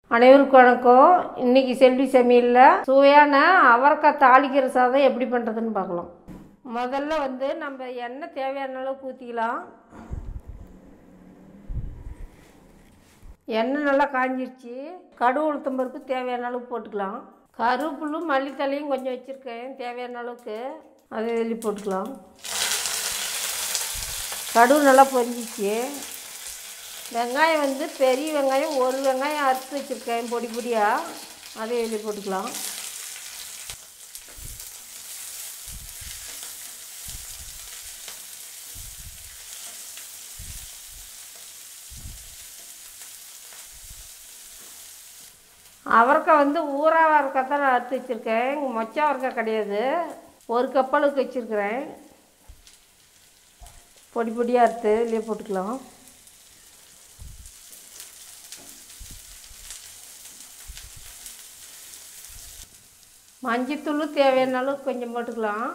அனைவருக்கும் வணக்கம் இன்னைக்கு செல்வி சமையலில் சுவையான அவரைக்காய் தாளிக்கிற சாதம் எப்படி பண்ணுறதுன்னு பார்க்கலாம் முதல்ல வந்து நம்ம எண்ணெய் தேவையான அளவுக்கு ஊற்றிக்கலாம் எண்ணெய் நல்லா காஞ்சிருச்சு கடுகு உளுத்தம் பருப்பு தேவையான அளவுக்கு போட்டுக்கலாம் கருவேப்பிலும் மல்லித்தலையும் கொஞ்சம் வச்சுருக்கேன் தேவையான அளவுக்கு அதை வெளியே போட்டுக்கலாம் கடுகு நல்லா பொரிஞ்சிச்சு வெங்காயம் வந்து பெரிய வெங்காயம் ஒரு வெங்காயம் அறுத்து வச்சுருக்கேன் பொடி பொடியாக அதை வெளியே போட்டுக்கலாம் அவரைக்காய் வந்து ஊறா அவரைக்காய் தான் நான் அறுத்து வச்சுருக்கேன் மொச்சை அவரைக்காய் கிடையாது ஒரு கப் அளவுக்கு வச்சுருக்கிறேன் பொடி பொடியாக அறுத்து வெளியே போட்டுக்கலாம் மஞ்சத்தூள் தேவையான அளவுக்கு கொஞ்சம் போட்டுக்கலாம்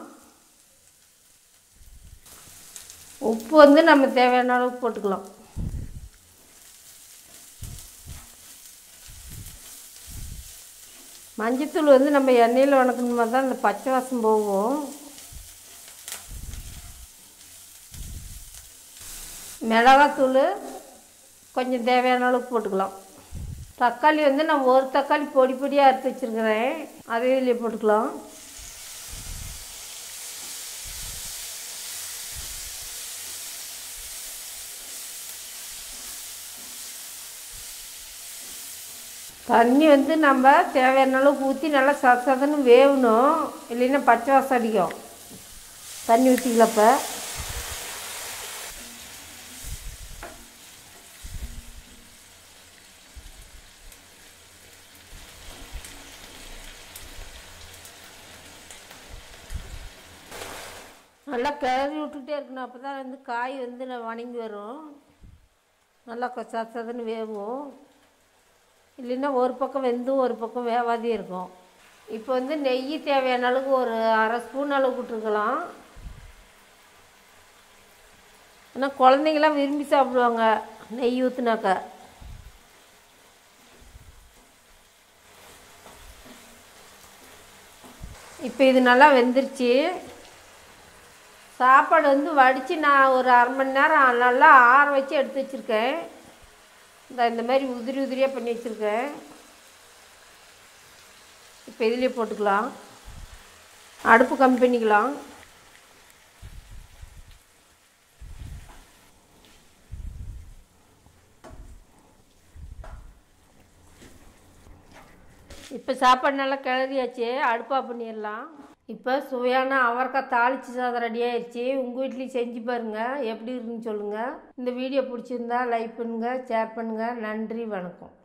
உப்பு வந்து நம்ம தேவையான அளவுக்கு போட்டுக்கலாம் மஞ்சத்தூள் வந்து நம்ம எண்ணெயில் வணக்கணுமா தான் இந்த பச்சை வாசம் போகும் மிளகாத்தூள் கொஞ்சம் தேவையான அளவுக்கு போட்டுக்கலாம் தக்காளி வந்து நான் ஒரு தக்காளி பொடி பொடியாக அறுத்து வச்சுருக்கிறேன் அதே இதில் போட்டுக்கலாம் தண்ணி வந்து நம்ம தேவையான அளவுக்கு ஊற்றி நல்லா சத சதன்னு வேகணும் இல்லைன்னா பச்சை வாசம் அடிக்கும் தண்ணி ஊற்றிக்கலப்போ நல்லா கிளறி விட்டுட்டே இருக்கணும் அப்போ தான் வந்து காய் வந்து நான் வணங்கி வரும் நல்லா சதன்னு வேகும் இல்லைன்னா ஒரு பக்கம் வெந்தும் ஒரு பக்கம் வேவாதே இருக்கும் இப்போ வந்து நெய் தேவையான அளவுக்கு ஒரு அரை ஸ்பூன் அளவு விட்டுருக்கலாம் ஆனால் குழந்தைங்களாம் விரும்பி சாப்பிடுவாங்க நெய் ஊற்றுனாக்கா இப்போ இது நல்லா வெந்துருச்சு சாப்பாடு வந்து வடித்து நான் ஒரு அரை மணி நேரம் நல்லா ஆற வச்சு எடுத்து வச்சுருக்கேன் இந்த இந்த மாதிரி உதிரி உதிரியாக பண்ணி வச்சுருக்கேன் இப்போ இதுலேயே போட்டுக்கலாம் அடுப்பு கம்மி பண்ணிக்கலாம் இப்போ சாப்பாடு நல்லா கிளறியாச்சு அடுப்பாக பண்ணிடலாம் இப்போ சுவையான அவரைக்காய் தாளிச்சு சாதம் ரெடி ஆயிடுச்சு உங்கள் வீட்லேயும் செஞ்சு பாருங்கள் எப்படி இருக்குன்னு சொல்லுங்கள் இந்த வீடியோ பிடிச்சிருந்தா லைக் பண்ணுங்கள் ஷேர் பண்ணுங்கள் நன்றி வணக்கம்